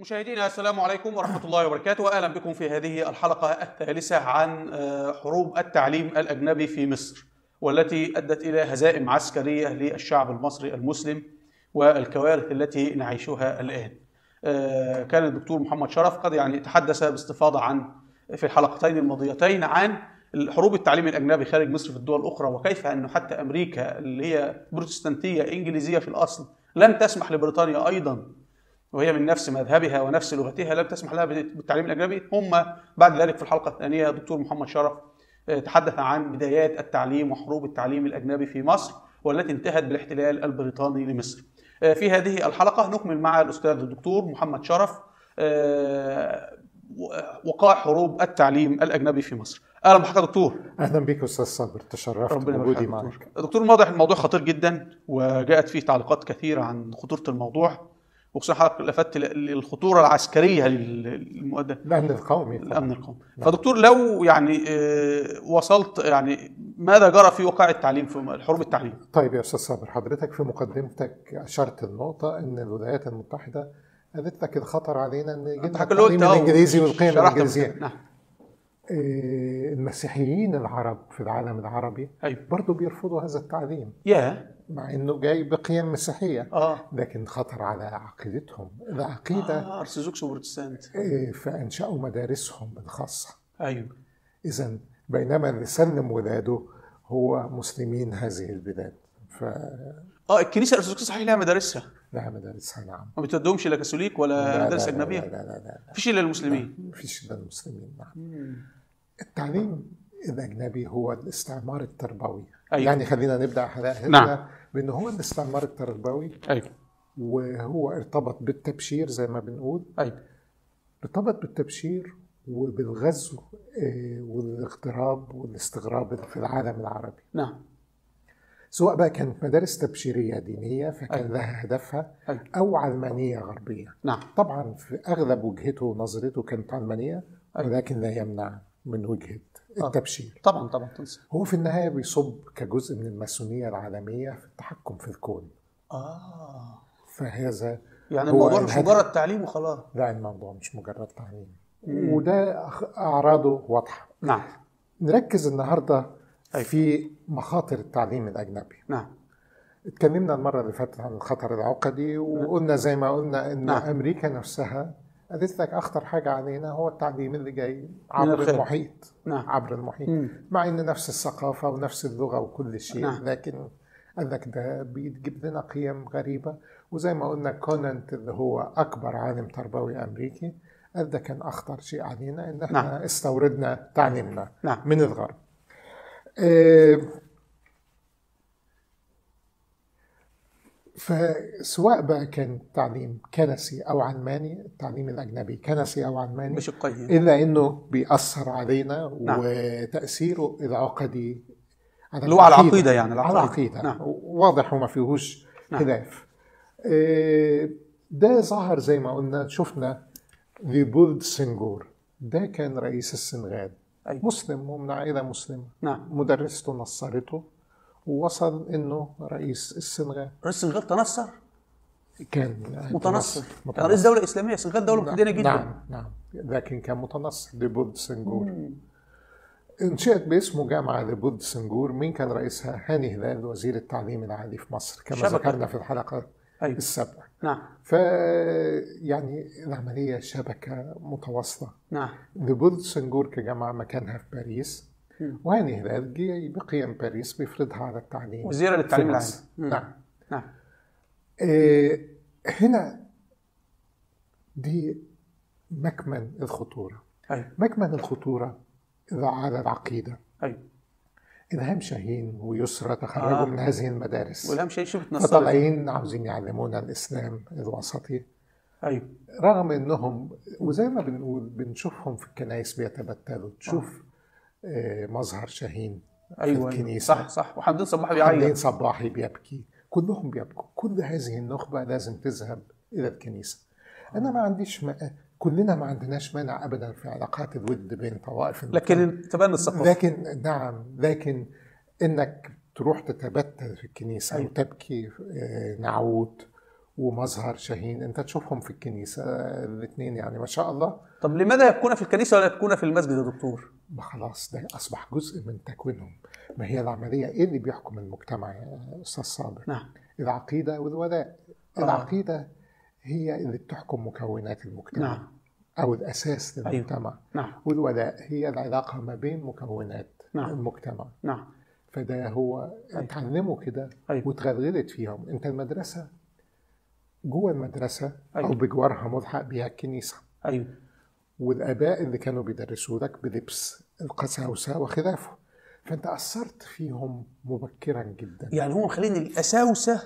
مشاهدينا السلام عليكم ورحمة الله وبركاته وأهلا بكم في هذه الحلقة الثالثة عن حروب التعليم الأجنبي في مصر والتي أدت إلى هزائم عسكرية للشعب المصري المسلم والكوارث التي نعيشها الآن كان الدكتور محمد شرف قد يعني تحدث باستفاضة عن في الحلقتين الماضيتين عن حروب التعليم الأجنبي خارج مصر في الدول الأخرى وكيف أنه حتى أمريكا اللي هي بروتستانتية إنجليزية في الأصل لم تسمح لبريطانيا أيضا وهي من نفس مذهبها ونفس لغتها لم تسمح لها بالتعليم الاجنبي هم بعد ذلك في الحلقه الثانيه دكتور محمد شرف تحدث عن بدايات التعليم وحروب التعليم الاجنبي في مصر والتي انتهت بالاحتلال البريطاني لمصر. في هذه الحلقه نكمل مع الاستاذ الدكتور محمد شرف وقائع حروب التعليم الاجنبي في مصر. اهلا بحضرتك دكتور. اهلا بك استاذ صابر تشرفت بوجودي معك. دكتور واضح الموضوع خطير جدا وجاءت فيه تعليقات كثيره عن خطوره الموضوع. وخصوصا حضرتك لفتت للخطوره العسكريه للمؤدى الامن القومي الامن القومي فدكتور لو يعني وصلت يعني ماذا جرى في وقائع التعليم في حروب التعليم طيب يا استاذ صابر حضرتك في مقدمتك اشرت النقطه ان الولايات المتحده قالت لك الخطر علينا ان يجي التعليم الانجليزي والقيم الانجليزيه نعم المسيحيين العرب في العالم العربي أيوة. برضه بيرفضوا هذا التعليم يا مع انه جاي بقيم مسيحيه اه لكن خطر على عقيدتهم العقيده آه ارثوذكس وبروتستانت فانشأوا مدارسهم الخاصه ايوه اذا بينما اللي سلم ولاده هو مسلمين هذه البلاد ف اه الكنيسه الارثوذكسيه صحيح لها مدارسها لها مدارسها نعم ما بتودهمش لا كاثوليك ولا لا مدارس لا اجنبيه لا لا لا, لا. مفيش الا للمسلمين مفيش الا المسلمين نعم التعليم الاجنبي هو الاستعمار التربوي أيوة. يعني خلينا نبدا حلقتنا نعم. بان هو الاستعمار التربوي ايوه وهو ارتبط بالتبشير زي ما بنقول ايوه ارتبط بالتبشير وبالغزو آه، والاغتراب والاستغراب في العالم العربي نعم سواء بقى كانت مدارس تبشيريه دينيه فكان أيوة. لها هدفها أيوة. او علمانيه غربيه نعم طبعا في اغلب وجهته ونظرته كانت علمانيه أيوة. ولكن لا يمنع من وجهه آه. التبشير طبعا طبعا تنسى هو في النهايه بيصب كجزء من الماسونيه العالميه في التحكم في الكون اه فهذا يعني هو الموضوع مش الهدف. مجرد تعليم وخلاص لا الموضوع مش مجرد تعليم مم. وده أخ- اعراضه واضحه نعم نركز النهارده أيوة. في مخاطر التعليم الاجنبي نعم اتكلمنا المره اللي فاتت عن الخطر العقدي وقلنا زي ما قلنا ان نعم. امريكا نفسها قالت لك اخطر حاجه علينا هو التعليم اللي جاي عبر الخارج. المحيط نعم. عبر المحيط مم. مع ان نفس الثقافه ونفس اللغه وكل شيء نعم. لكن قال لك ده بيجيب لنا قيم غريبه وزي ما قلنا كونانت اللي هو اكبر عالم تربوي امريكي قال ده كان اخطر شيء علينا ان احنا نعم. استوردنا تعليمنا نعم. من الغرب آه، فسواء بقى كان تعليم كنسي او علماني التعليم الاجنبي كنسي او علماني بشقين الا انه بيأثر علينا نعم. وتأثيره العقدي على اللي هو على العقيدة. العقيدة يعني، على العقيدة. العقيدة نعم. واضح وما فيهوش نعم. خلاف آه، ده ظهر زي ما قلنا شفنا ليبولد سنجور ده كان رئيس السنغال أيوة. مسلم ومن عائلة مسلمة نعم مدرسته نصرته ووصل انه رئيس السنغال رئيس السنغال تنصر كان متنصر يعني رئيس دولة إسلامية السنغال دولة متدينة جدا نعم نعم لكن كان متنصر لبود سنجور انشئت باسمه جامعة لبود سنجور مين كان رئيسها؟ هاني هلال وزير التعليم العالي في مصر كما شبكة. ذكرنا في الحلقة أيوة. السابقة نعم ف يعني العملية شبكة متواصلة نعم لبود سنجور كجامعة مكانها في باريس مم. وهاني هلال جه بقيم باريس بيفرضها على التعليم وزيرة للتعليم في العالي مصر. مم. نعم نعم آه، هنا دي مكمن الخطورة أيوة مكمن الخطورة على العقيدة أيوة إلهام شاهين ويسرى تخرجوا آه. من هذه المدارس والهم شيء شوف تنصر فطالعين عاوزين يعلمونا الإسلام الوسطي أيوة رغم إنهم وزي ما بنقول بنشوفهم في الكنائس بيتبتلوا تشوف آه، مظهر شاهين أيوة الكنيسة. صح صح وحمدين صباحي حمدين بيعيط صباحي بيبكي كلهم بيبكوا كل هذه النخبة لازم تذهب إلى الكنيسة أنا ما عنديش ما كلنا ما عندناش مانع أبدا في علاقات الود بين طوائف المجتمع. لكن تبان الثقافة لكن نعم لكن إنك تروح تتبتل في الكنيسة أيوة. وتبكي آه، نعوت ومظهر شاهين انت تشوفهم في الكنيسه الاثنين يعني ما شاء الله طب لماذا يبكون في الكنيسه ولا يبكون في المسجد يا دكتور؟ ما خلاص ده اصبح جزء من تكوينهم ما هي العمليه ايه اللي بيحكم المجتمع يا استاذ صابر نعم العقيده والولاء آه. العقيده هي اللي بتحكم مكونات المجتمع نعم او الاساس أيوة. للمجتمع نعم والولاء هي العلاقه ما بين مكونات نعم. المجتمع نعم فده هو اتعلموا كده أيوة. واتغلغلت فيهم انت المدرسه جوه المدرسه أيوة. او بجوارها ملحق بيها الكنيسه ايوه والاباء اللي كانوا بيدرسوا لك بلبس القساوسه وخلافه فانت اثرت فيهم مبكرا جدا يعني هم مخلين الاساوسه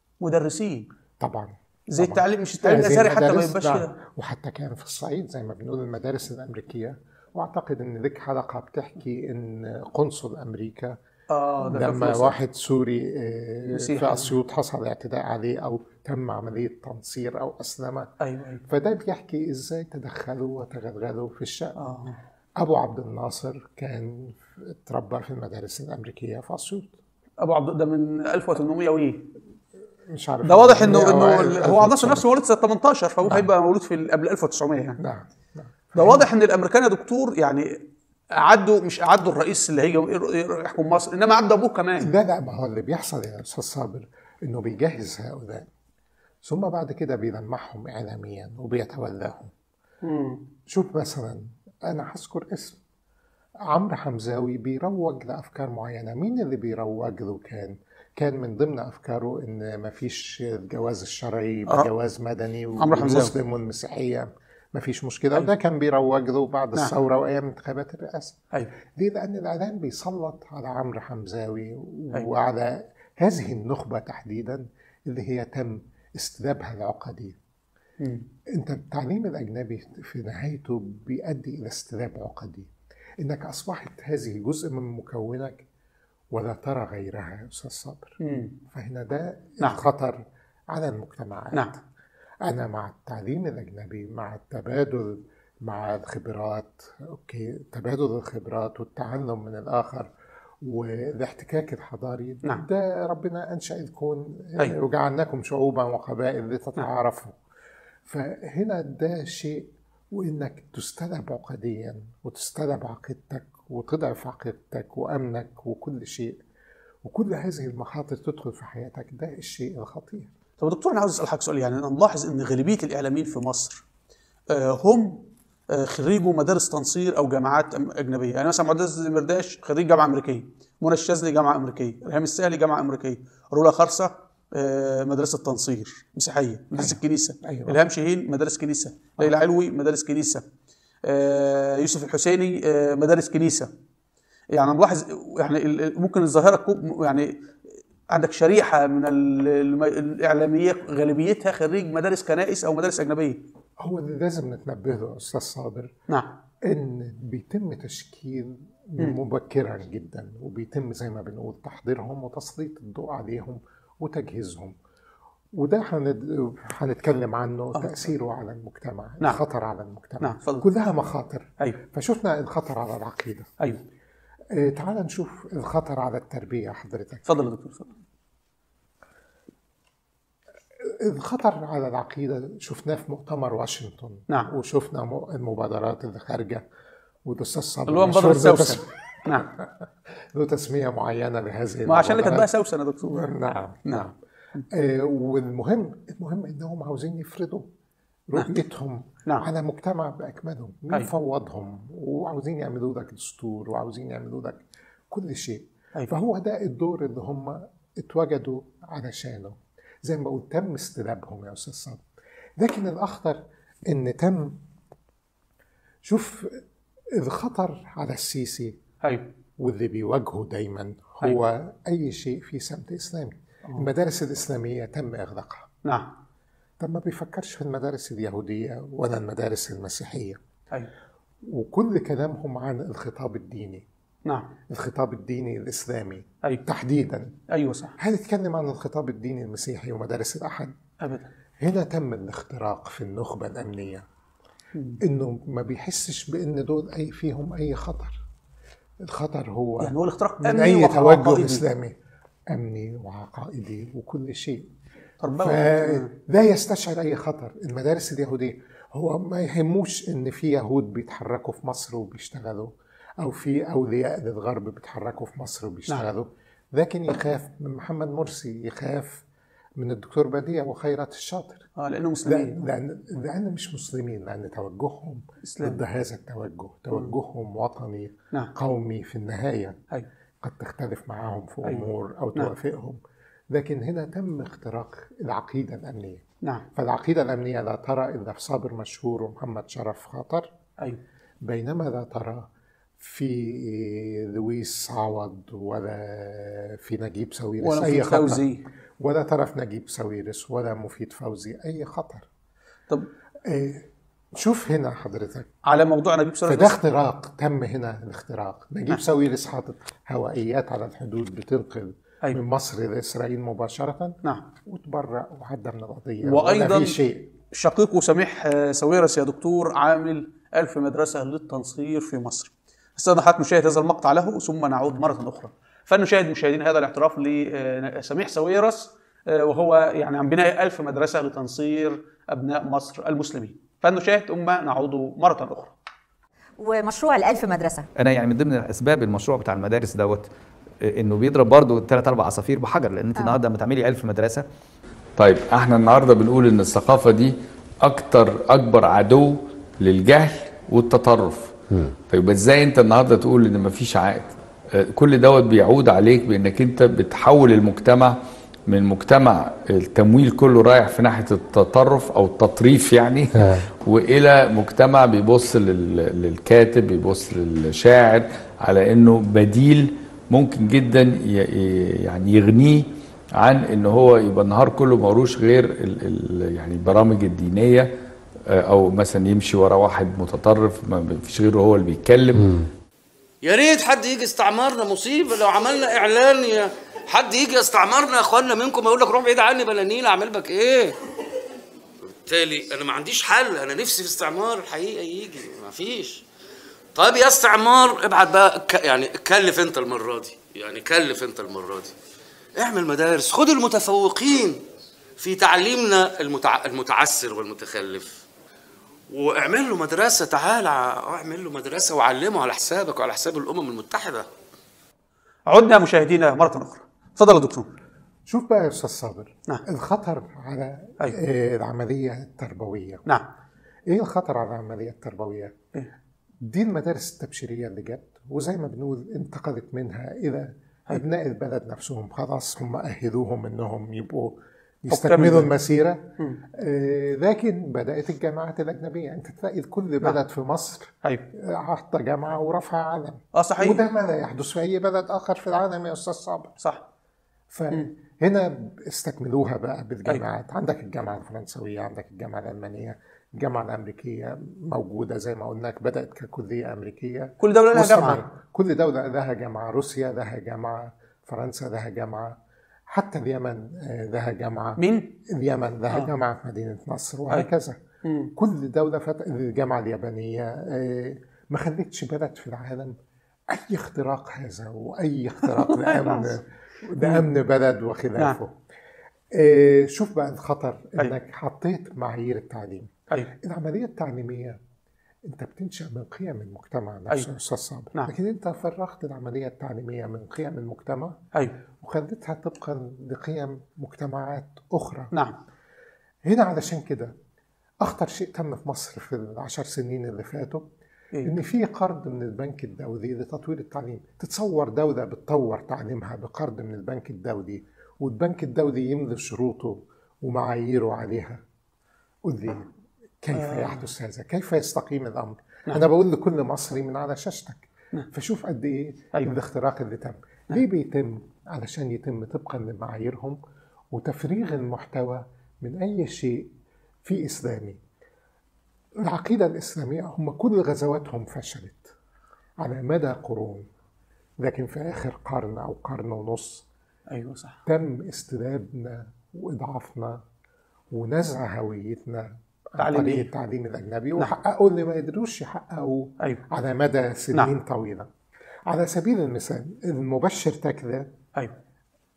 مدرسين طبعا زي طبعاً. التعليم مش التعليم هذه الازهري حتى ما المدارس- يبقاش نعم. كده وحتى كان في الصعيد زي ما بنقول المدارس الامريكيه واعتقد ان لك حلقه بتحكي ان قنصل امريكا اه ده كان في لما مصر. واحد سوري آه، مسيحي. في اسيوط حصل اعتداء عليه او تم عمليه تنصير او اسلمه ايوه ايوه فده بيحكي ازاي تدخلوا وتغلغلوا في الشأن اه ابو عبد الناصر كان اتربى في المدارس الامريكيه في اسيوط ابو عبد ده من 1800 وايه مش عارف ده واضح انه أو انه ألف هو عبد الناصر وتسعمية. نفسه مولود سنه 18 فهو نعم. هيبقى مولود في ال- قبل 1900 يعني نعم نعم ده واضح ان الامريكان يا دكتور يعني عدوا مش عدوا الرئيس اللي هيجي يحكم مصر انما عدوا ابوه كمان لا لا ما هو اللي بيحصل يا استاذ صابر انه بيجهز هؤلاء ثم بعد كده بيلمعهم اعلاميا وبيتولاهم مم. شوف مثلا انا هذكر اسم عمرو حمزاوي بيروج لافكار معينه مين اللي بيروج له كان كان من ضمن افكاره ان ما فيش الجواز الشرعي يبقى آه. جواز مدني عمرو حمزاوي. والمسلم والمسيحيه ما فيش مشكله وده كان بيروج له بعد نعم. الثوره وايام انتخابات الرئاسه ايوه ليه؟ لأن الإعلام بيسلط على عمرو حمزاوي أيوة. وعلى هذه النخبة تحديدا اللي هي تم استلابها العقدي. مم. أنت التعليم الأجنبي في نهايته بيؤدي إلى استلاب عقدي. إنك أصبحت هذه جزء من مكونك ولا ترى غيرها يا أستاذ صابر. مم. فهنا ده نعم. الخطر على المجتمعات. نعم أنا مع التعليم الأجنبي مع التبادل مع الخبرات أوكي تبادل الخبرات والتعلم من الآخر والاحتكاك الحضاري نعم. ده ربنا أنشأ الكون أيوة. وجعلناكم شعوبا وقبائل لتتعارفوا فهنا ده شيء وإنك تستلب عقديا وتستلب عقيدتك وتضعف عقيدتك وأمنك وكل شيء وكل هذه المخاطر تدخل في حياتك ده الشيء الخطير طب يا دكتور انا عاوز اسال حضرتك سؤال يعني انا ملاحظ ان غالبيه الاعلاميين في مصر آه، هم آه، خريجوا مدارس تنصير او جامعات أم- اجنبيه يعني مثلا معتز المرداش خريج جامعه امريكيه منى الشاذلي جامعه امريكيه الهام السهلي جامعه امريكيه رولا خرصه آه، مدرسه تنصير مسيحيه مدرسه كنيسه أيوة. الهام شاهين مدارس كنيسه ليلى علوي مدارس كنيسه آه، يوسف الحسيني آه، مدارس كنيسه يعني ملاحظ يعني ال- ال- ممكن الظاهره تكون يعني عندك شريحه من ال- الم- الاعلاميه غالبيتها خريج مدارس كنائس او مدارس اجنبيه هو اللي لازم نتنبه له يا أستاذ صابر نعم ان بيتم تشكيل مبكرا جدا وبيتم زي ما بنقول تحضيرهم وتسليط الضوء عليهم وتجهيزهم وده هند- هنتكلم عنه تاثيره على المجتمع نعم. الخطر على المجتمع نعم، اتفضل. كلها مخاطر ايوه فشفنا الخطر على العقيده ايوه آه، تعال نشوف الخطر على التربيه حضرتك اتفضل يا دكتور اتفضل الخطر على العقيده شفناه في مؤتمر واشنطن نعم. وشفنا م- المبادرات اللي خارجه والاستاذ صابر اللي هو مشهور مبادره بتس- سوسن نعم له تسميه معينه لهذه ما عشان اللي كاتباها المبادرات. سوسن يا دكتور نعم نعم آه، والمهم المهم انهم عاوزين يفرضوا رؤيتهم نعم. على مجتمع باكمله مين أيوة. فوضهم وعاوزين يعملوا لك دستور وعاوزين يعملوا لك كل شيء أيوة. فهو ده الدور اللي هم اتوجدوا علشانه زي ما بقول تم استلابهم يا استاذ صادق لكن الاخطر ان تم شوف الخطر على السيسي ايوه واللي بيواجهه دايما هو اي شيء فيه سمت اسلامي المدارس الاسلاميه تم اغلاقها نعم طب ما بيفكرش في المدارس اليهوديه ولا المدارس المسيحيه ايوه وكل كلامهم عن الخطاب الديني نعم الخطاب الديني الاسلامي ايوه تحديدا ايوه صح هنتكلم عن الخطاب الديني المسيحي ومدارس الاحد ابدا هنا تم الاختراق في النخبه الامنيه انه ما بيحسش بان دول اي فيهم اي خطر الخطر هو يعني هو الاختراق من أمني اي وعقائدي. توجه اسلامي امني وعقائدي وكل شيء تربوي فده يستشعر اي خطر المدارس اليهوديه هو ما يهموش ان في يهود بيتحركوا في مصر وبيشتغلوا او في اولياء للغرب بيتحركوا في مصر وبيشتغلوا لكن يخاف من محمد مرسي يخاف من الدكتور بديع وخيرت الشاطر اه لانه لا مسلمين لان لان مش مسلمين لان توجههم إسلام. ضد هذا التوجه توجههم وطني نعم قومي في النهايه ايوه قد تختلف معهم في أيوة. امور او نعم. توافقهم لكن هنا تم اختراق العقيده الامنيه نعم فالعقيده الامنيه لا ترى الا في صابر مشهور ومحمد شرف خاطر ايوه بينما لا ترى في لويس عوض ولا في نجيب ساويرس ولا اي في خطر فوزي ولا ترى في نجيب ساويرس ولا مفيد فوزي اي خطر طب إيه، شوف هنا حضرتك على موضوع نجيب فده ساويرس اختراق تم هنا الاختراق نجيب ساويرس حاطط هوائيات على الحدود بتنقل أيوة. من مصر لاسرائيل مباشره نعم وتبرأ وعدى من القضيه وأيضاً ولا في شيء شقيقه سميح آه، ساويرس يا دكتور عامل ألف مدرسة للتنصير في مصر استاذ حضرتك نشاهد هذا المقطع له ثم نعود مرة أخرى فلنشاهد مشاهدين هذا الاعتراف لسميح ساويرس آه، وهو يعني عن بناء ألف مدرسة لتنصير أبناء مصر المسلمين فلنشاهد ثم نعود مرة أخرى ومشروع الألف مدرسة انا يعني من ضمن اسباب المشروع بتاع المدارس دوت آه، انه بيضرب برضه ثلاث اربع عصافير بحجر لان انت النهارده لما تعملي 1000 مدرسه طيب احنا النهارده بنقول ان الثقافه دي اكتر اكبر عدو للجهل والتطرف طيب ازاي انت النهارده تقول ان مفيش عائد آه، كل دوت بيعود عليك بانك انت بتحول المجتمع من مجتمع التمويل كله رايح في ناحيه التطرف او التطريف يعني والى مجتمع بيبص لل- للكاتب بيبص للشاعر على انه بديل ممكن جدا ي- ي- يعني يغنيه عن ان هو يبقى النهار كله ملوش غير ال ال يعني البرامج الدينيه آه، او مثلا يمشي ورا واحد متطرف ما فيش غيره هو اللي بيتكلم يا ريت حد يجي استعمارنا مصيبه لو عملنا اعلان يا حد يجي استعمارنا يا اخوانا منكم يقول لك روح بعيد عني بلا نيل اعمل بك ايه بالتالي انا ما عنديش حل انا نفسي في استعمار الحقيقه يجي ما فيش طيب يا استعمار ابعت بقى ك- يعني كلف انت المره دي يعني كلف انت المره دي اعمل مدارس خد المتفوقين في تعليمنا المتع... المتعسر والمتخلف واعمل له مدرسة تعال ع- اعمل له مدرسة وعلمه على حسابك وعلى حساب الأمم المتحدة عدنا مشاهدينا مرة أخرى تفضل يا دكتور شوف بقى يا استاذ صابر نعم. الخطر على أيوة. آه، العمليه التربويه نعم ايه الخطر على العمليه التربويه إيه؟ دي المدارس التبشيريه اللي جت وزي ما بنقول انتقلت منها الى ابناء البلد نفسهم خلاص هم اهلوهم انهم يبقوا يستكملوا البلد. المسيره آه لكن بدات الجامعات الاجنبيه انت تلاقي كل بلد في مصر أيوه حط جامعه ورفع علم اه صحيح وده ما لا يحدث في اي بلد اخر في العالم يا استاذ صابر صح فهنا استكملوها بقى بالجامعات عندك الجامعة الفرنسوية عندك الجامعة الألمانية الجامعة الأمريكية موجودة زي ما قلنا بدأت ككلية أمريكية كل دولة لها مستمر. جامعة كل دولة لها جامعة روسيا لها جامعة فرنسا لها جامعة حتى اليمن آه، لها جامعة مين؟ اليمن لها آه. جامعة في مدينة نصر وهكذا مم. كل دولة فت... الجامعة اليابانية آه، ما خلتش بلد في العالم أي اختراق هذا وأي اختراق لأمن لأمن بلد وخلافه آه، شوف بقى الخطر إنك حطيت معايير التعليم أيوه العملية التعليمية أنت بتنشأ من قيم المجتمع نفسه أيوة. يا أستاذ صابر نعم. لكن أنت فرغت العملية التعليمية من قيم المجتمع أيوه وخليتها طبقا لقيم مجتمعات أخرى نعم هنا علشان كده اخطر شيء تم في مصر في العشر سنين اللي فاتوا إيه؟ ان في قرض من البنك الدولي لتطوير التعليم تتصور دوله بتطور تعليمها بقرض من البنك الدولي والبنك الدولي يملي شروطه ومعاييره عليها قل لي كيف آه. يحدث هذا كيف يستقيم الامر نعم. انا بقول لكل مصري من على شاشتك فشوف قد ايه أيوة. الاختراق اللي تم ليه بيتم علشان يتم طبقا لمعاييرهم وتفريغ المحتوى من اي شيء في اسلامي العقيده الاسلاميه هم كل غزواتهم فشلت على مدى قرون لكن في اخر قرن او قرن ونص أيوه صح تم استلابنا واضعافنا ونزع هويتنا عن تعليمية. طريق التعليم الاجنبي وحققوا اللي ما يقدروش يحققوا أيوه على مدى سنين نعم. طويله على سبيل المثال المبشر تكذا أيوه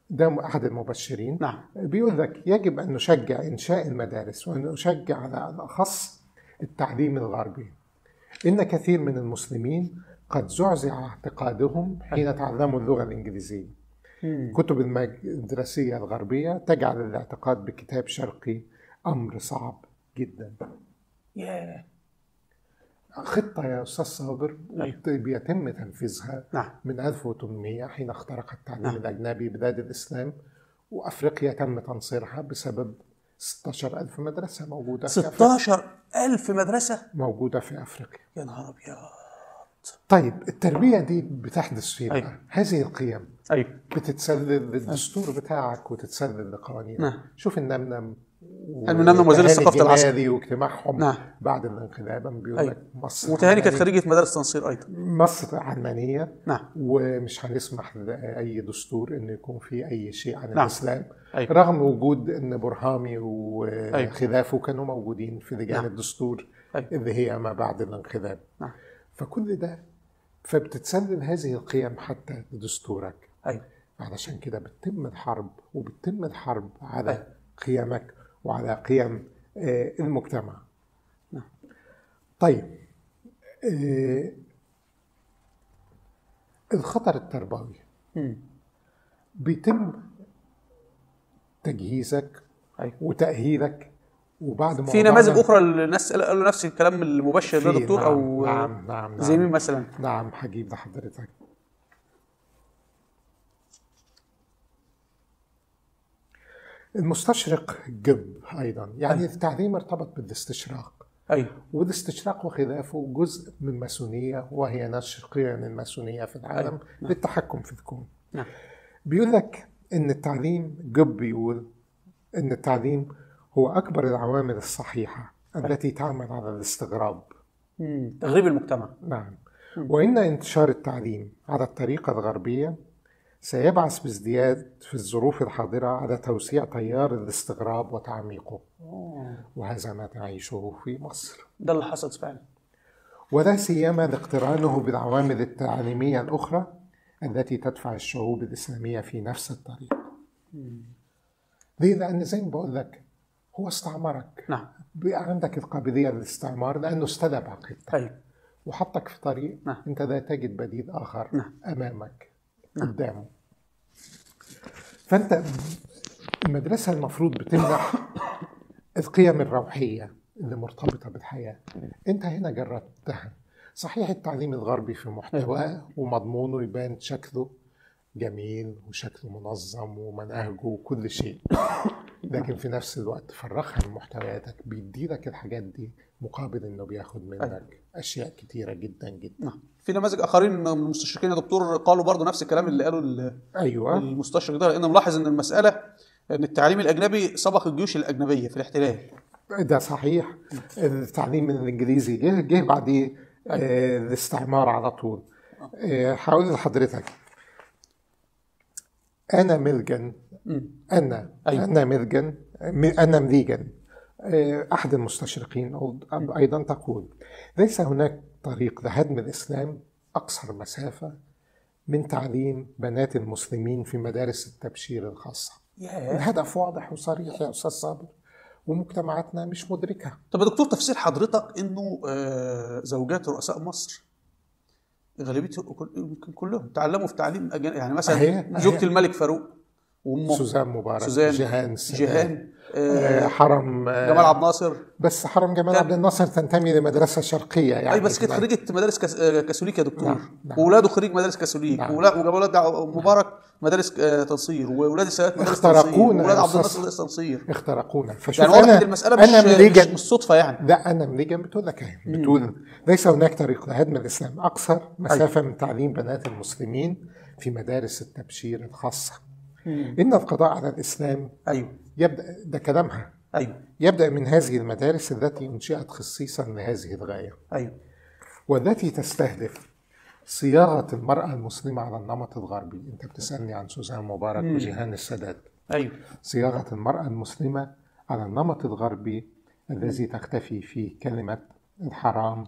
ده أحد المبشرين نعم بيقول لك يجب أن نشجع إنشاء المدارس وأن نشجع على الأخص التعليم الغربي إن كثير من المسلمين قد زعزع اعتقادهم حين تعلموا اللغة الإنجليزية كتب المدرسية الغربية تجعل الاعتقاد بكتاب شرقي أمر صعب جدا ياه خطة يا أستاذ صابر أيوة. بيتم تنفيذها نعم من 1800 حين اخترق التعليم نعم. الأجنبي بلاد الإسلام وأفريقيا تم تنصيرها بسبب 16 ألف مدرسة موجودة في أفريقيا 16 ألف مدرسة موجودة في أفريقيا يا نهار أبيض طيب التربية دي بتحدث فين أيوة. بقى؟ هذه القيم أيوه بتتسلل للدستور بتاعك وتتسلل لقوانينك نعم. شوف النمنم المنمنم وزير الثقافة العسكرية. العسكري واجتماعهم نعم. بعد الانقلاب بيقول أيوة. لك مصر وتهاني كانت علمانية- خريجة مدارس تنصير أيضا مصر علمانية نعم ومش هنسمح لأي دستور إنه يكون فيه أي شيء عن نعم. الإسلام أيوة. رغم وجود إن برهامي وخلافه كانوا موجودين في لجان نعم. الدستور أيوة. اللي هي ما بعد الانقلاب نعم فكل ده فبتتسلل هذه القيم حتى لدستورك أيوه علشان كده بتتم الحرب وبتتم الحرب على أيوة. قيمك وعلى قيم آه، المجتمع نعم. طيب آه، الخطر التربوي مم. بيتم تجهيزك أيوه وتأهيلك وبعد ما في نماذج أخرى الناس قالوا نفس الكلام المبشر ده في- دكتور نعم، أو نعم نعم زي نعم. مين مثلا؟ نعم هجيب لحضرتك المستشرق جب أيضا يعني أيوة. التعليم ارتبط بالاستشراق أيوه والاستشراق وخلافه جزء من الماسونية وهي نشر قيم الماسونية في العالم أيوة. نعم. للتحكم في الكون نعم بيقول لك ان التعليم جب بيقول ان التعليم هو اكبر العوامل الصحيحه التي تعمل على الاستغراب مم. تغريب المجتمع نعم وان انتشار التعليم على الطريقه الغربيه سيبعث بازدياد في الظروف الحاضره على توسيع تيار الاستغراب وتعميقه وهذا ما نعيشه في مصر ده اللي حصل فعلا ولا سيما لاقترانه بالعوامل التعليميه الاخرى التي تدفع الشعوب الاسلاميه في نفس الطريق ليه؟ لأن زي ما بقول لك هو استعمرك نعم بقى عندك القابلية للاستعمار لأنه استلب عقيدتك أيوه وحطك في طريق نعم. أنت لا تجد بديل آخر نعم. أمامك قدامه فأنت المدرسة المفروض بتمنح القيم الروحية اللي مرتبطة بالحياة أنت هنا جربتها صحيح التعليم الغربي في محتواه ومضمونه يبان شكله جميل وشكله منظم ومناهجه وكل شيء لكن في نفس الوقت فرغها من محتوياتك بيديلك الحاجات دي مقابل انه بياخد منك اشياء كتيره جدا جدا نعم في نماذج اخرين من المستشرقين يا دكتور قالوا برضو نفس الكلام اللي قاله ال- ايوه المستشرق ده لان ملاحظ ان المساله ان التعليم الاجنبي سبق الجيوش الاجنبيه في الاحتلال ده صحيح التعليم الانجليزي جه جه بعديه آه، الاستعمار على طول آه، هقول لحضرتك انا ميلجن مم. انا أيوة. انا ميلجن انا مليجن آه، احد المستشرقين أو- ايضا تقول ليس هناك طريق لهدم الاسلام اقصر مسافه من تعليم بنات المسلمين في مدارس التبشير الخاصه ياه الهدف واضح وصريح يا استاذ صابر ومجتمعاتنا مش مدركه طب يا دكتور تفسير حضرتك انه آه، زوجات رؤساء مصر غالبيتهم كل- يمكن كلهم تعلموا في تعليم أجن... يعني مثلا أهي- زوجة أهي. الملك فاروق وامه سوزان مبارك سوزان جيهان السادات، جيهان آه، آه، حرم آه، جمال عبد الناصر بس حرم جمال كان- عبد الناصر تنتمي لمدرسه شرقيه يعني اي بس كانت كمان. خريجه مدارس كاس- آه، كاثوليك يا دكتور نعم، نعم. واولاده خريج مدارس كاثوليك نعم. ولا- وجمال عبد مبارك مدارس آه، تنصير واولاد السادات مدارس تنصير اخترقونا واولاد يا عبد أستاذ. الناصر مدارس تنصير اخترقونا فشوف يعني واضح انا ان المساله انا مش, مش مليجن مش صدفه يعني لا انا مليجن بتقول لك اهي بتقول ليس هناك طريق لهدم الاسلام اقصر مسافه من تعليم بنات المسلمين في مدارس التبشير الخاصه ان القضاء على الاسلام ايوه يبدا ده كلامها ايوه يبدا من هذه المدارس التي انشئت خصيصا لهذه الغايه ايوه والتي تستهدف صياغه المراه المسلمه على النمط الغربي انت بتسالني عن سوزان مبارك وجيهان السادات ايوه صياغه المراه المسلمه على النمط الغربي الذي تختفي فيه كلمه الحرام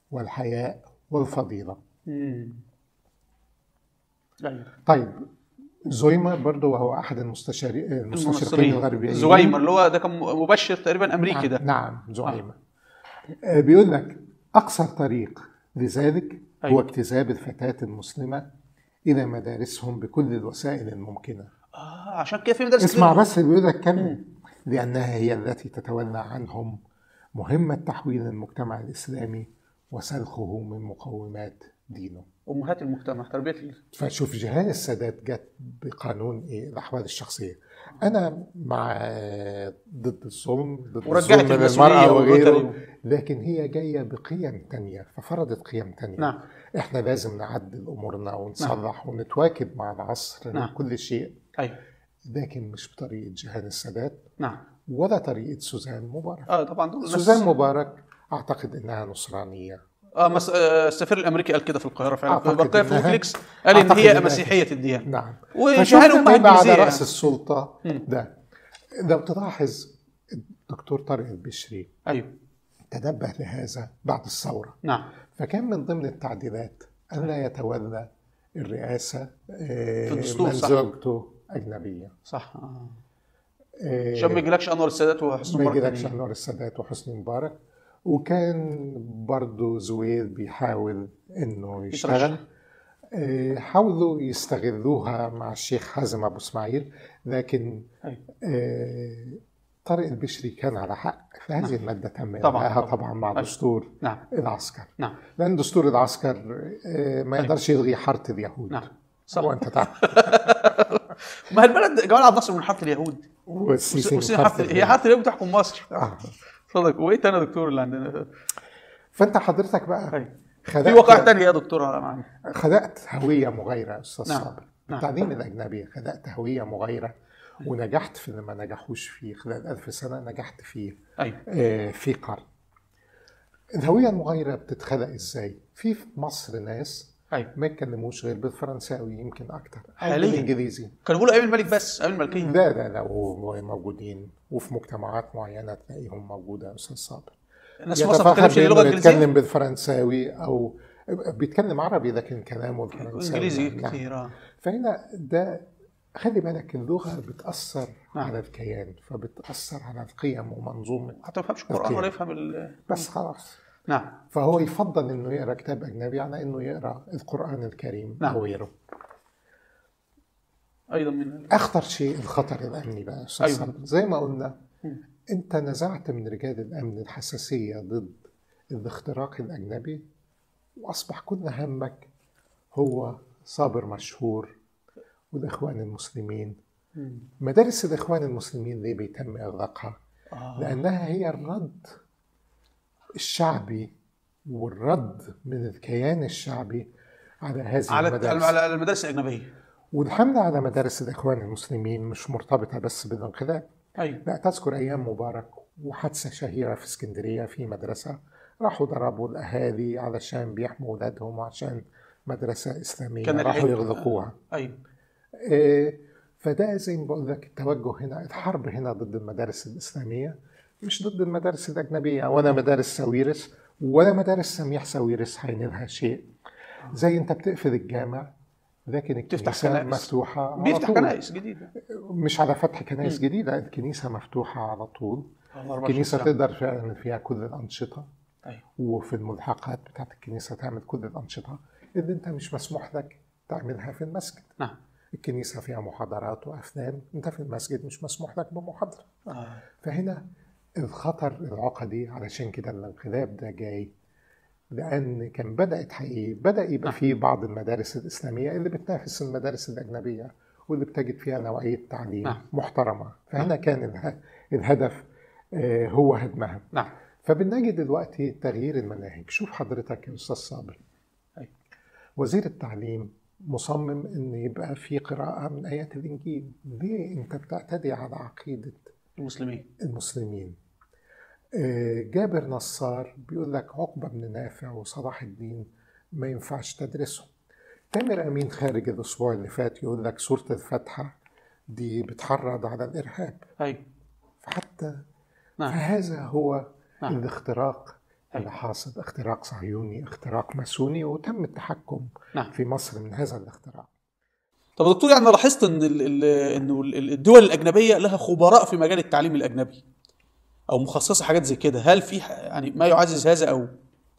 والحياء والفضيله مم. ايوه طيب زويمر برضه وهو احد المستشارين المستشرقين المنصرين الغربيين زويمر اللي هو ده كان مبشر تقريبا امريكي ده نعم زعيمة آه. بيقول لك أقصر طريق لذلك هو أيوة. اجتذاب الفتاة المسلمة إلى مدارسهم بكل الوسائل الممكنة اه عشان كده في مدرسه اسمع كده. بس بيقول لك كم لأنها هي التي تتولى عنهم مهمة تحويل المجتمع الإسلامي وسلخه من مقومات دينه امهات المجتمع تربيه ال- فشوف جهان السادات جت بقانون ايه الاحوال الشخصيه انا مع آه، ضد الظلم ضد ورجعت الظلم من المسؤولية المراه وغيره والروتري. لكن هي جايه بقيم تانية ففرضت قيم تانية نعم. احنا لازم نعدل امورنا ونصلح ونتواكب مع العصر نعم. كل شيء ايوه لكن مش بطريقه جهان السادات نعم ولا طريقه سوزان مبارك اه طبعا دول الناس- سوزان مبارك اعتقد انها نصرانيه اه مس... آه السفير الامريكي قال كده في القاهره فعلا في أعتقد بقيه في إنها- ويكليكس قال ان أعتقد هي إنها- مسيحيه الديانه نعم وجهان فشفنا امهات مين على جنسية راس يعني. السلطه ده لو تلاحظ الدكتور طارق البشري ايوه تنبه لهذا بعد الثوره نعم فكان من ضمن التعديلات الا يتولى الرئاسه آه، في الدستور، من صح. زوجته اجنبيه صح آه. آه، عشان ما يجيلكش انور السادات وحسني ما مبارك يجيلكش تانيين. انور السادات وحسني مبارك وكان برضه زويل بيحاول انه يشتغل آه، حاولوا يستغلوها مع الشيخ حازم ابو اسماعيل لكن أيوة. آه، طارق البشري كان على حق فهذه الماده تم طبعاً، إلغائها طبعاً. طبعا مع أيوة. دستور نعم العسكر نعم لان دستور العسكر آه، ما يقدرش يلغي حاره اليهود نعم صح وانت تعرف ما هي البلد جمال عبد الناصر من حاره اليهود والسيسي والسيسي من حاره حارة هي حاره اليهود بتحكم مصر آه. صدق وايه تاني يا دكتور اللي عندنا فانت حضرتك بقى أيوة. في خلقت وقائع تانية يا دكتور على معنا خلقت هويه مغايره يا استاذ نعم. صابر نعم. التعليم الاجنبي خلقت هويه مغايره ونجحت في اللي ما نجحوش فيه خلال ألف سنه نجحت فيه ايوه آه، في قرن الهويه المغايره بتتخلق ازاي في في مصر ناس ايوه ما يتكلموش غير بالفرنساوي يمكن اكتر او حالياً. بالانجليزي كانوا بيقولوا ايام الملك بس ايام الملكيه لا لا لا وموجودين وفي مجتمعات معينه تلاقيهم موجوده يا استاذ صابر الناس في مصر ما يتفاخر بتتكلمش اللغه بانه الانجليزيه بيتكلم بالفرنساوي او بيتكلم عربي لكن كلامه الفرنساوي انجليزي نعم. كتير اه فهنا ده خلي بالك اللغه بتاثر نعم. على الكيان فبتاثر على القيم ومنظومه حتى ما يفهمش القران القيم. ولا يفهم ال... بس خلاص نعم فهو يفضل انه يقرا كتاب اجنبي على انه يقرا القران الكريم نعم. او غيره ايضا من اخطر شيء الخطر الامني بقى يا استاذ أيوة. صابر. زي ما قلنا انت نزعت من رجال الامن الحساسيه ضد الاختراق الاجنبي واصبح كل همك هو صابر مشهور والاخوان المسلمين مدارس الاخوان المسلمين ليه بيتم اغلاقها؟ آه. لانها هي الرد الشعبي والرد من الكيان الشعبي على هذه على المدارس على المدارس الاجنبيه والحملة على مدارس الإخوان المسلمين مش مرتبطة بس بالانقلاب ايوه لا تذكر أيام مبارك وحادثة شهيرة في اسكندرية في مدرسة راحوا ضربوا الأهالي علشان بيحموا أولادهم وعشان مدرسة إسلامية كان راحوا العيب. يغلقوها ايوه إيه، فده زي ما بقول لك التوجه هنا الحرب هنا ضد المدارس الإسلامية مش ضد المدارس الأجنبية ولا مدارس ساويرس ولا مدارس سميح ساويرس هينلها شيء زي أنت بتقفل الجامع لكن تفتح الكنيسة كنائس. مفتوحة على بيفتح طول. كنائس جديده مش على فتح كنائس جديدة الكنيسة مفتوحة على طول 24 الكنيسة ساعة. تقدر تعمل فيها كل الأنشطة ايوه وفي الملحقات بتاعت الكنيسة تعمل كل الأنشطة اللي أنت مش مسموح لك تعملها في المسجد نعم الكنيسة فيها محاضرات وأفلام أنت في المسجد مش مسموح لك بمحاضرة آه. فهنا الخطر العقدي علشان كده الانقلاب ده جاي لأن كان بدأت حقيقي بدأ يبقى في بعض المدارس الإسلامية اللي بتنافس المدارس الأجنبية واللي بتجد فيها نوعية تعليم نعم. محترمة فهنا كان اله- الهدف آه، هو هدمها نعم فبنجي دلوقتي تغيير المناهج شوف حضرتك يا أستاذ صابر أيوة. وزير التعليم مصمم ان يبقى في قراءة من آيات الإنجيل ليه أنت بتعتدي على عقيدة المسلمين المسلمين آه، جابر نصار بيقول لك عقبة بن نافع وصلاح الدين ما ينفعش تدرسهم تامر أمين خارج الأسبوع اللي فات يقول لك سورة الفاتحة دي بتحرض على الإرهاب ايوه فحتى نعم. فهذا هو نعم. الاختراق اللي حاصل اختراق صهيوني اختراق ماسوني وتم التحكم نعم. في مصر من هذا الاختراق طب يا دكتور يعني انا لاحظت ان ال- ال- انه ال- الدول الاجنبيه لها خبراء في مجال التعليم الاجنبي او مخصصه حاجات زي كده هل في ح- يعني ما يعزز هذا او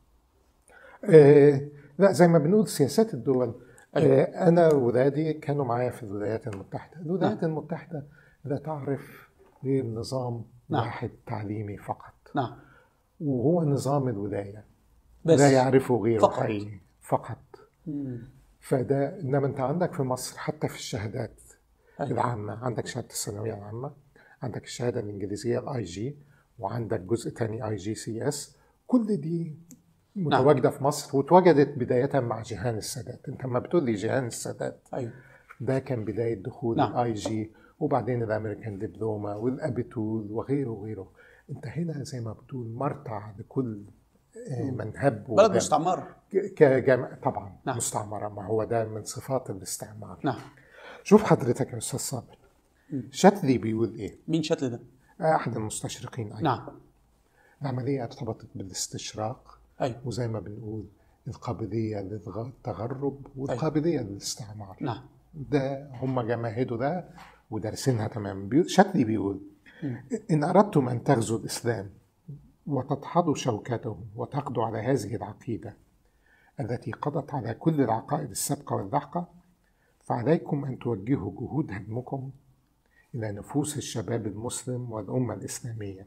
آه، لا زي ما بنقول سياسات الدول أيوة. آه، انا وولادي كانوا معايا في الولايات المتحده الولايات المتحده لا تعرف غير نظام نعم. واحد تعليمي فقط نعم وهو نظام الولايه بس لا يعرفه غير فقط. حي فقط مم. فده انما انت عندك في مصر حتى في الشهادات أيوة. العامه عندك شهاده الثانويه العامه عندك الشهاده الانجليزيه الاي جي وعندك جزء تاني اي جي سي اس كل دي متواجده في مصر واتوجدت بدايه مع جيهان السادات انت لما بتقول لي جيهان السادات ايوه ده كان بدايه دخول نعم. الاي جي وبعدين الامريكان دبلوما والابيتول وغيره وغيره انت هنا زي ما بتقول مرتع لكل آه، من هب بلد ودب. مستعمر كجامعة طبعا نعم. نعم. مستعمرة ما هو ده من صفات الاستعمار نعم شوف حضرتك يا أستاذ صابر شتلي بيقول إيه مين شتل ده أحد المستشرقين أيضا نعم العملية ارتبطت بالاستشراق ايوه وزي ما بنقول القابلية للتغرب والقابلية للاستعمار نعم ده هم جماهدوا ده ودارسينها تماما بيقول شكلي بيقول إن أردتم أن تغزوا الإسلام وتدحضوا شوكته وتقضوا على هذه العقيدة التي قضت على كل العقائد السابقة واللاحقة فعليكم أن توجهوا جهود هدمكم إلى نفوس الشباب المسلم والأمة الإسلامية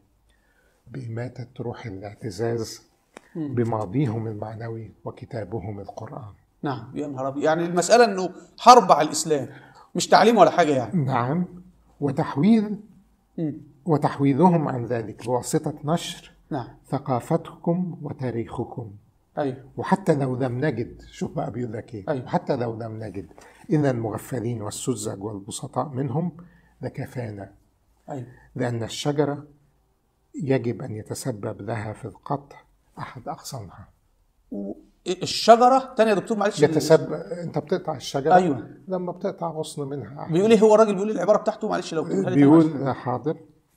بإماتة روح الاعتزاز بماضيهم المعنوي وكتابهم القرآن نعم يا نهار أبيض. يعني المساله انه حرب على الاسلام مش تعليم ولا حاجه يعني نعم وتحويل مم. وتحويلهم عن ذلك بواسطة نشر نعم ثقافتكم وتاريخكم ايوه وحتى لو لم نجد شوف بقى بيقول لك ايه أيوة. وحتى لو لم نجد إن المغفلين والسذج والبسطاء منهم لكفانا ايوه لأن الشجرة يجب أن يتسبب لها في القطع أحد أغصانها و- الشجره تاني يا دكتور معلش يتسبب أنت بتقطع الشجرة أيوة. لما بتقطع غصن منها بيقول ايه هو الراجل بيقول إيه العباره بتاعته معلش لو تقولها لي تاني معلش. بيقول حاضر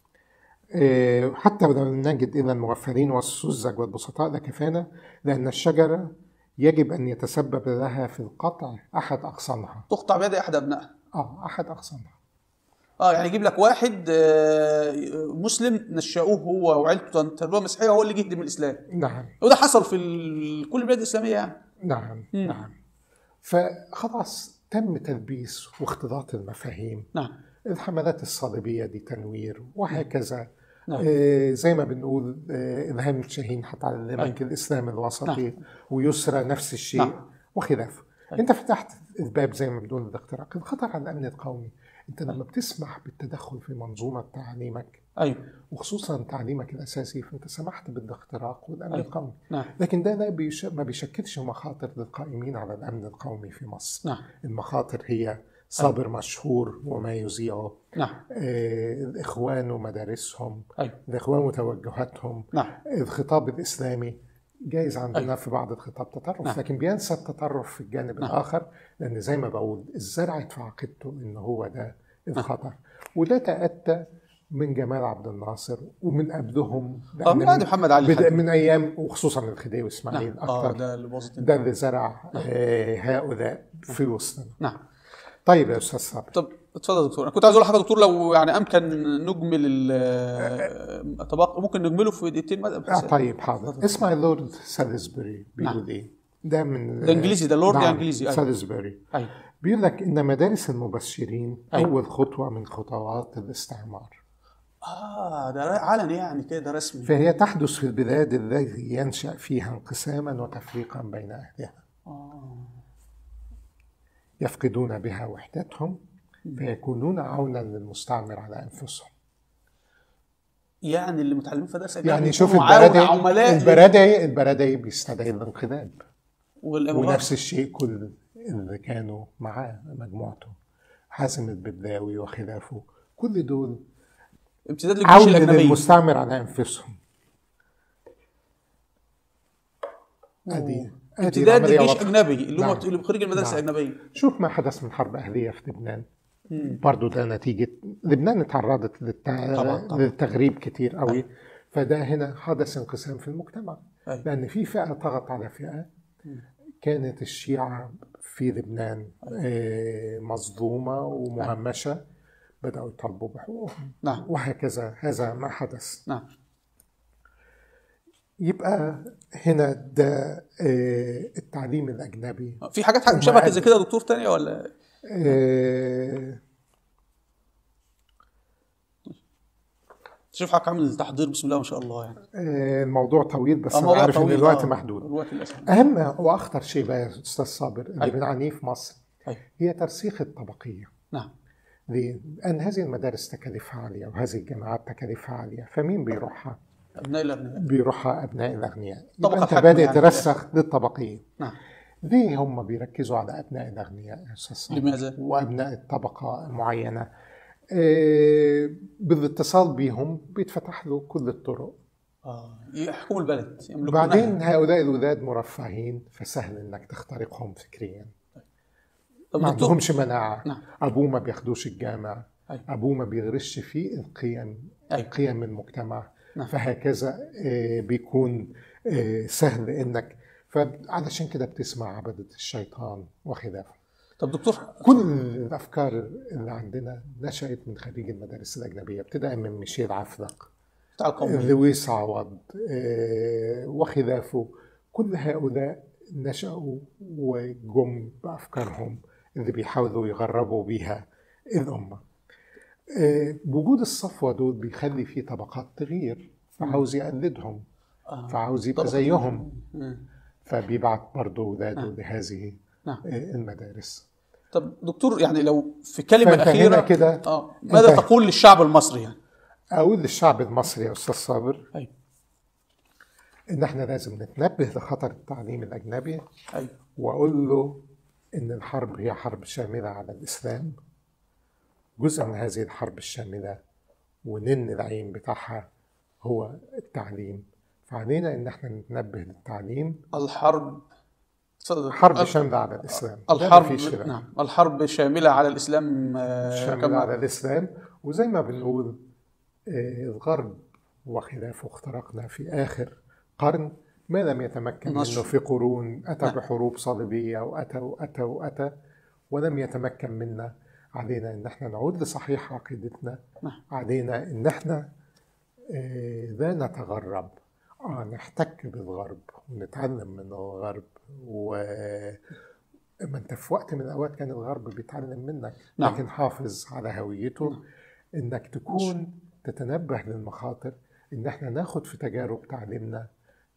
إيه، حتى لو لم نجد إلا المغفلين والسذج والبسطاء لكفانا لأن الشجرة يجب أن يتسبب لها في القطع أحد أغصانها تقطع بيد احد ابنائها آه أحد أغصانها اه يعني يجيب لك واحد آه، مسلم نشأوه هو وعيلته تربيه مسيحيه هو اللي جه يهدم الاسلام نعم وده حصل في ال- كل البلاد الاسلاميه يعني نعم نعم فخلاص تم تلبيس واختلاط المفاهيم نعم الحملات الصليبية دي تنوير وهكذا نعم. آه زي ما بنقول آه إلهام الشاهين هتعلمك أيوة. الإسلام الوسطي نعم. ويسرى نفس الشيء نعم. وخلافه أنت فتحت الباب زي ما بنقول الاختراق الخطر على الأمن القومي أنت لما بتسمح بالتدخل في منظومة تعليمك ايوه وخصوصا تعليمك الأساسي فأنت سمحت بالاختراق والأمن أيوة. القومي نعم لكن ده لا بيش... ما بيشكلش مخاطر للقائمين على الأمن القومي في مصر نعم المخاطر هي صابر مشهور وما يذيعه نعم آه، الإخوان ومدارسهم ايوه الإخوان وتوجهاتهم نعم الخطاب الإسلامي جايز عندنا أيوة. في بعض الخطاب تطرف نعم. لكن بينسى التطرف في الجانب نعم. الآخر لأن زي ما بقول الزرع في عقيدته إن هو ده الخطر وده تأتى من جمال عبد الناصر ومن قبلهم اه لأن من بعد من- محمد علي بدا- الحاج. من أيام وخصوصا الخديوي إسماعيل نعم اه أكثر ده اللي باظت ده اللي زرع آه، هؤلاء في وسطنا نعم طيب يا أستاذ صابر طب اتفضل يا دكتور انا كنت عايز اقول لحضرتك يا دكتور لو يعني امكن نجمل ال- طبق ممكن نجمله في دقيقتين بس- آه طيب حاضر اسمع اللورد سالزبوري بيقول نعم. ايه ده من ده إنجليزي، ده لورد نعم إنجليزي، أيوة. سالزبوري ايوه بيقول لك ان مدارس المبشرين أيوة. اول خطوه من خطوات الاستعمار اه ده علني يعني كده رسمي فهي تحدث في البلاد التي ينشا فيها انقساما وتفريقا بين اهلها يفقدون بها وحدتهم فيكونون عونا للمستعمر على انفسهم يعني اللي متعلمين في درس يعني شوف يكونوا عون- البرادعي عملاء البرادعي البرادعي بيستدعي الانقلاب والامارات ونفس الشيء كل اللي كانوا معاه مجموعته حازم البدلاوي وخلافه كل دول امتداد للجيوش عون الاجنبيه للمستعمر على انفسهم ادي ادي امتداد العملية للجيش واضحة. اجنبي اللي هم نعم. اللي بخريج المدارس نعم. الاجنبيه شوف ما حدث من حرب اهليه في لبنان برضو ده نتيجه لبنان تعرضت للتع... طبعاً، طبعاً. للتغريب كتير قوي فده هنا حدث انقسام في المجتمع أيوة. لان في فئه طغت على فئه كانت الشيعة في لبنان آه، مظلومة ومهمشة بدأوا يطالبوا بحقوقهم نعم وهكذا هذا ما حدث نعم يبقى هنا ده آه، التعليم الأجنبي في حاجات شبه زي كده يا دكتور تانية ولا آه، شوف حضرتك عامل تحضير بسم الله ما شاء الله يعني آه، الموضوع طويل بس آه، أنا موضوع عارف إن طويل، الوقت آه، محدود الوقت للاسف أهم وأخطر شيء بقى يا أستاذ صابر اللي أيوة. بنعانيه في مصر أيوة. هي ترسيخ الطبقية نعم ليه؟ لأن هذه المدارس تكاليفها عالية وهذه الجامعات تكاليفها عالية فمين بيروحها؟ ابناء الابناء بيروحها أبناء الأغنياء طبقة يبقى أنت حاكمة بادئ يعني. ترسخ للطبقية نعم ليه هم بيركزوا على أبناء الأغنياء يا أستاذ صابر؟ لماذا؟ وأبناء الطبقة معينة آه، بالاتصال بيهم بيتفتح له كل الطرق اه يحكموا البلد يملكونها بعدين هؤلاء الولاد مرفهين فسهل انك تخترقهم فكريا طب ما دكتور عندهمش مناعة نعم. أبوه ما بياخدوش الجامع أيوة. أبوه ما بيغرسش فيه القيم أيوة. قيم المجتمع نعم. فهكذا آه، بيكون آه، سهل إنك فعلشان كده بتسمع عبدة الشيطان وخلافه طب دكتور كل الأفكار اللي عندنا نشأت من خريج المدارس الأجنبية ابتداء من ميشيل عفلق بتاع القومية لويس عوض آه، وخلافه كل هؤلاء نشأوا وجم بأفكارهم اللي بيحاولوا يغربوا بيها الأمة آه، وجود الصفوة دول بيخلي في طبقات تغير فعاوز يقلدهم آه. فعاوز يبقى طبقة- زيهم مم. فبيبعت برضه ولاده لهذه نعم. آه، المدارس طب دكتور يعني لو في كلمة فأنت أخيرة هنا كده اه ماذا أنت- تقول للشعب المصري يعني؟ أقول للشعب المصري يا أستاذ صابر أيوة إن إحنا لازم نتنبه لخطر التعليم الأجنبي أيوة وأقول له إن الحرب هي حرب شاملة على الإسلام جزء من هذه الحرب الشاملة ونن العين بتاعها هو التعليم فعلينا إن إحنا نتنبه للتعليم الحرب اتفضل. حرب ال- شاملة على الإسلام ده الحرب مفيش كلام. نعم الحرب شاملة على الإسلام آه، شاملة كما على الإسلام وزي ما بنقول آه، الغرب وخلافه اخترقنا في آخر قرن ما لم يتمكن نشر. منه في قرون أتى نعم. بحروب صليبية وأتى وأتى وأتى ولم يتمكن منا علينا إن احنا نعود لصحيح عقيدتنا نعم. علينا إن احنا آه، لا نتغرب آه نحتك بالغرب ونتعلم من الغرب و ما انت في وقت من الاوقات كان الغرب بيتعلم منك نعم. لكن حافظ على هويته انك تكون تتنبه للمخاطر ان احنا ناخد في تجارب تعليمنا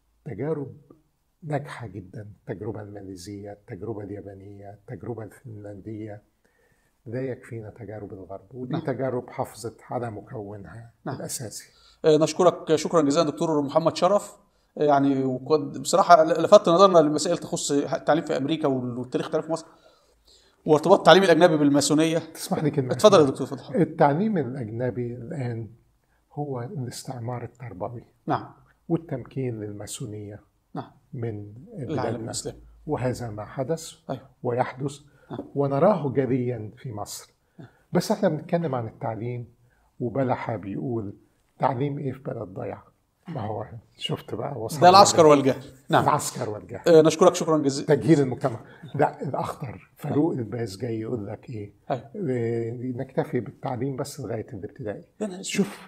تجارب ناجحة جدا التجربة الماليزية التجربة اليابانية التجربة الفنلندية لا يكفينا تجارب الغرب ودي نعم. تجارب حافظت على مكونها نعم. الأساسي آه، نشكرك شكرا جزيلا دكتور محمد شرف آه، يعني وقد بصراحة لفت نظرنا لمسائل تخص التعليم في أمريكا والتاريخ التعليم في مصر وارتباط التعليم الأجنبي بالماسونية تسمح لي كلمة اتفضل يا دكتور اتفضل التعليم الأجنبي الآن هو الاستعمار التربوي نعم والتمكين للماسونية نعم من العالم بلادنا الإسلامي وهذا ما حدث أيوه ويحدث نعم. ونراه جليا في مصر بس احنا بنتكلم عن التعليم وبلحة بيقول تعليم ايه في بلد ضيع ما هو شفت بقى وصل ده العسكر والجهل نعم العسكر والجهل آه، نشكرك شكرا جزيلا تجهيل المجتمع ده الاخطر فاروق الباز جاي يقول لك ايه أيوه آه، نكتفي بالتعليم بس لغايه الابتدائي يا نهار أسود. شوف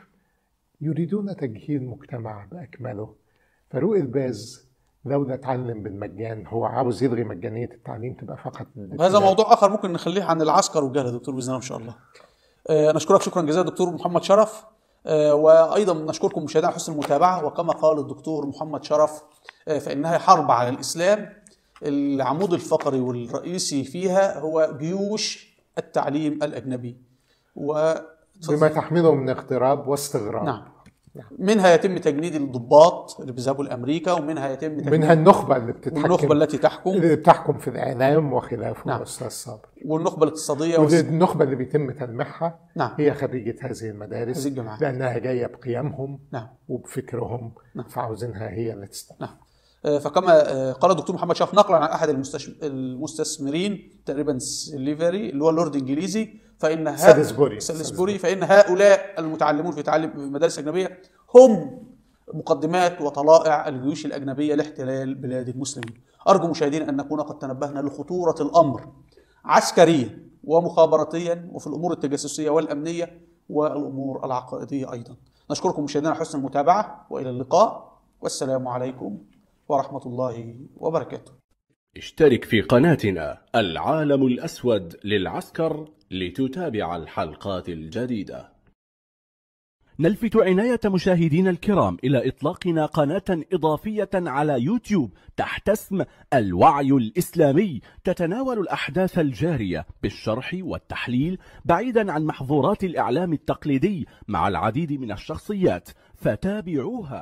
يريدون تجهيل المجتمع باكمله فاروق الباز لولا اتعلم بالمجان هو عاوز يلغي مجانيه التعليم تبقى فقط هذا للابتدائي. موضوع اخر ممكن نخليه عن العسكر والجهل يا دكتور باذن الله ان شاء الله. آه، نشكرك شكرا جزيلا دكتور محمد شرف آه، وايضا نشكركم مشاهدينا على حسن المتابعه وكما قال الدكتور محمد شرف آه، فانها حرب على الاسلام العمود الفقري والرئيسي فيها هو جيوش التعليم الاجنبي و بما تحمله من اغتراب واستغراب نعم منها يتم تجنيد الضباط اللي بيذهبوا لامريكا ومنها يتم تجنيد منها النخبه اللي بتتحكم النخبه التي تحكم اللي بتحكم في الاعلام وخلافه نعم. استاذ صابر والنخبه الاقتصاديه والس- والنخبه اللي بيتم تلميحها نعم. هي خريجه هذه المدارس هذه الجامعات. لانها جايه بقيمهم نعم وبفكرهم فعاوزينها هي اللي تست... نعم آه، فكما آه، قال الدكتور محمد شرف نقلا عن احد المستش... المستثمرين تقريبا سليفري اللي هو اللورد الانجليزي فان ها... سالزبوري. سالزبوري فان هؤلاء المتعلمون في تعلم في مدارس اجنبيه هم مقدمات وطلائع الجيوش الأجنبية لاحتلال بلاد المسلمين أرجو مشاهدينا أن نكون قد تنبهنا لخطورة الأمر عسكريا ومخابراتيا وفي الأمور التجسسية والأمنية والأمور العقائدية أيضا نشكركم مشاهدينا على حسن المتابعة وإلى اللقاء والسلام عليكم ورحمة الله وبركاته اشترك في قناتنا العالم الأسود للعسكر لتتابع الحلقات الجديدة نلفت عناية مشاهدينا الكرام إلى إطلاقنا قناة إضافية على يوتيوب تحت اسم الوعي الإسلامي تتناول الأحداث الجارية بالشرح والتحليل بعيدا عن محظورات الإعلام التقليدي مع العديد من الشخصيات فتابعوها